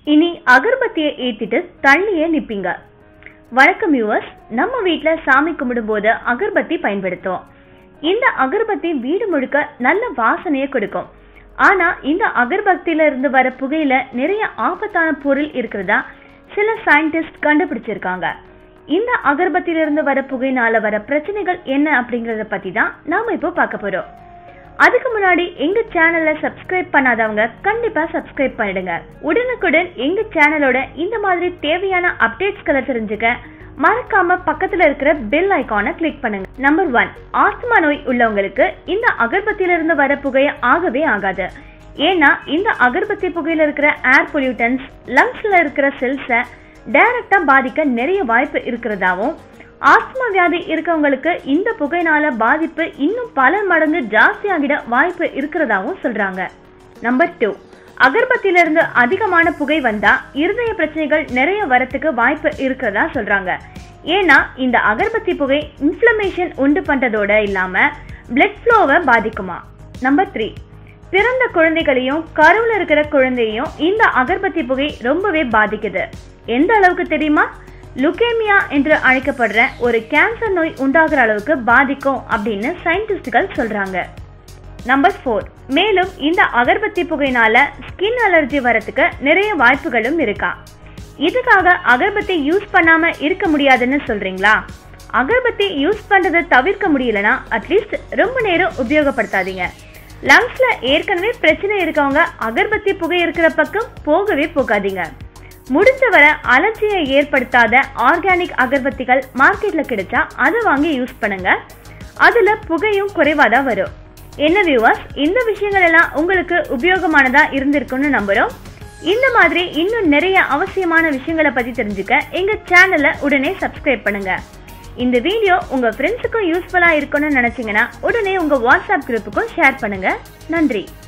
இனி அகர்பத்தியை ஏத்திட்டு தள்ளியே நிப்பீங்க வணக்கம் வியூவர்ஸ் நம்ம வீட்ல சாமி கும்பிடும்போது அகர்பத்தி பயன்படுத்துவோம் இந்த அகர்பத்தி வீடு முழுக்க நல்ல வாசனையை கொடுக்கும் ஆனா இந்த அகர்பத்தியில இருந்து வர புகையில நிறைய ஆபத்தான பொருள் இருக்கிறதா சில சயின்டிஸ்ட் கண்டுபிடிச்சிருக்காங்க இந்த அகர்பத்தியில இருந்து வர புகையினால வர பிரச்சனைகள் என்ன அப்படிங்கறத பத்தி தான் நாம இப்போ பார்க்க போறோம் அதுக்கு முன்னாடி எங்க சேனலை சப்ஸ்கிரைப் பண்ணாதவங்க கண்டிப்பா சப்ஸ்கிரைப் பண்ணிடுங்க உடனுக்குடன் எங்க சேனலோட இந்த மாதிரி தேவையான அப்டேட்ஸ்களை தெரிஞ்சுக்க மறக்காம பக்கத்துல இருக்கிற பெல் ஐகானை கிளிக் பண்ணுங்க நம்பர் ஒன் ஆஸ்துமா நோய் உள்ளவங்களுக்கு இந்த அகர்பத்தியில இருந்து வர புகை ஆகவே ஆகாது ஏன்னா இந்த அகர்பத்தி புகையில இருக்கிற ஏர் பொல்யூட்டன்ஸ் லங்ஸ்ல இருக்கிற செல்ஸை டைரக்டா பாதிக்க நிறைய வாய்ப்பு இருக்கிறதாவும் ஆஸ்துமா வியாதி இருக்கவங்களுக்கு இந்த புகையினால பாதிப்பு இன்னும் பல மடங்கு ஜாஸ்தியாகிட வாய்ப்பு இருக்கிறதாவும் சொல்றாங்க நம்பர் டூ அகர்பத்தில இருந்து அதிகமான புகை வந்தா இருதய பிரச்சனைகள் நிறைய வரத்துக்கு வாய்ப்பு இருக்கிறதா சொல்றாங்க ஏன்னா இந்த அகர்பத்தி புகை இன்ஃப்ளமேஷன் உண்டு பண்றதோட இல்லாம பிளட் ஃப்ளோவை பாதிக்குமா நம்பர் த்ரீ பிறந்த குழந்தைகளையும் கருவுல இருக்கிற குழந்தையும் இந்த அகர்பத்தி புகை ரொம்பவே பாதிக்குது எந்த அளவுக்கு தெரியுமா லுகேமியா என்று அழைக்கப்படுற ஒரு கேன்சர் நோய் உண்டாகிற அளவுக்கு பாதிக்கும் அப்படின்னு சயின்டிஸ்டுகள் சொல்றாங்க நம்பர் ஃபோர் மேலும் இந்த அகர்பத்தி புகையினால ஸ்கின் அலர்ஜி வரத்துக்கு நிறைய வாய்ப்புகளும் இருக்கா இதுக்காக அகர்பத்தி யூஸ் பண்ணாம இருக்க முடியாதுன்னு சொல்றீங்களா அகர்பத்தி யூஸ் பண்றதை தவிர்க்க முடியலனா அட்லீஸ்ட் ரொம்ப நேரம் உபயோகப்படுத்தாதீங்க லங்ஸ்ல ஏற்கனவே பிரச்சனை இருக்கவங்க அகர்பத்தி புகை இருக்கிற பக்கம் போகவே போகாதீங்க முடிஞ்சவரை அலர்ஜியை ஏற்படுத்தாத ஆர்கானிக் அகர்பத்திகள் மார்க்கெட்ல கிடைச்சா அதை வாங்கி யூஸ் பண்ணுங்க அதுல புகையும் குறைவாதான் வரும் என்ன வியூவர்ஸ் இந்த விஷயங்கள் எல்லாம் உங்களுக்கு உபயோகமானதா இருந்திருக்கும்னு நம்புறோம் இந்த மாதிரி இன்னும் நிறைய அவசியமான விஷயங்களை பத்தி தெரிஞ்சுக்க எங்க சேனலை உடனே சப்ஸ்கிரைப் பண்ணுங்க இந்த வீடியோ உங்க ஃப்ரெண்ட்ஸுக்கும் யூஸ்ஃபுல்லா இருக்கும்னு நினைச்சீங்கன்னா உடனே உங்க வாட்ஸ்அப் குரூப்புக்கும் ஷேர் பண்ணுங்க நன்றி